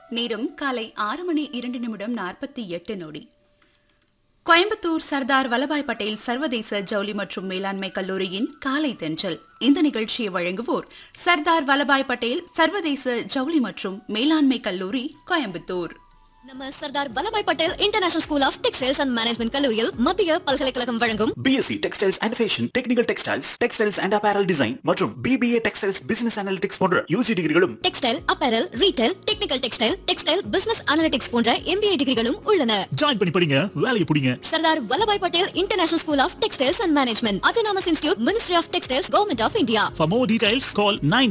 நேரம் காலை ஆறு மணி இரண்டு நிமிடம் நாற்பத்தி எட்டு நொடி கோயம்புத்தூர் சர்தார் வல்லபாய் பட்டேல் சர்வதேச ஜவுளி மற்றும் மேலாண்மை கல்லூரியின் காலை தென்றல் இந்த நிகழ்ச்சியை வழங்குவோர் சர்தார் வல்லபாய் பட்டேல் சர்வதேச ஜவுளி மற்றும் மேலாண்மை கல்லூரி கோயம்புத்தூர் நம்ம Sardar Vallabhbhai Patel international school of textiles and management கல்லூரியில் மத்திய பல்கலைக்கழகம் வழங்கும் BSc Textiles and Fashion, Technical Textiles, Textiles and Apparel Design மற்றும் BBA Textiles Business Analytics போன்ற யூஜி டிகிரிகளும் textile apparel retail technical textile textile business analytics போன்ற எம்பிஏ டிகிரிகளும் உள்ளன ஜாயின் பண்ணி படிங்க வேலையை பிடிங்க Sardar Vallabhbhai Patel international school of textiles and management autonomous institute ministry of textiles government of India For more details, call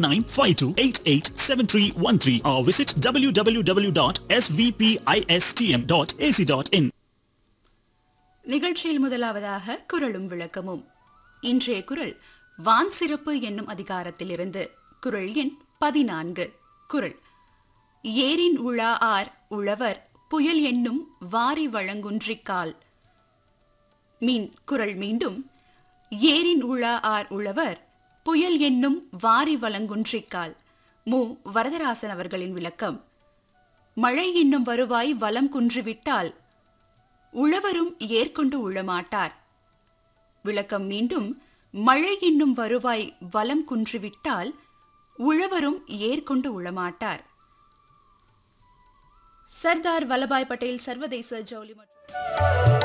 9952887313 or visit www.svpistm.ac.in. நிகழ்ச்சியில் முதலாவதாக குரலும் விளக்கமும் இன்றைய குரல் வான் சிறப்பு என்னும் அதிகாரத்திலிருந்து குரல் எண் பதினான்கு குரல் ஏரின் உழா ஆர் உழவர் புயல் என்னும் வாரி வழங்குன்றிக்கால் மீன் குரல் மீண்டும் ஏரின் உழா ஆர் உழவர் புயல் என்னும் வாரி வழங்குன்றிக்கால் மு வரதராசன் அவர்களின் விளக்கம் மழை என்னும் வருவாய் வலம் குன்றுவிட்டால் உழவரும் ஏற்கொண்டு உழமாட்டார் விளக்கம் மீண்டும் மழை என்னும் வருவாய் வலம் குன்றுவிட்டால் உழவரும் ஏற்கொண்டு உழமாட்டார் சர்தார் வல்லபாய் பட்டேல் சர்வதேச ஜவுளி மற்றும்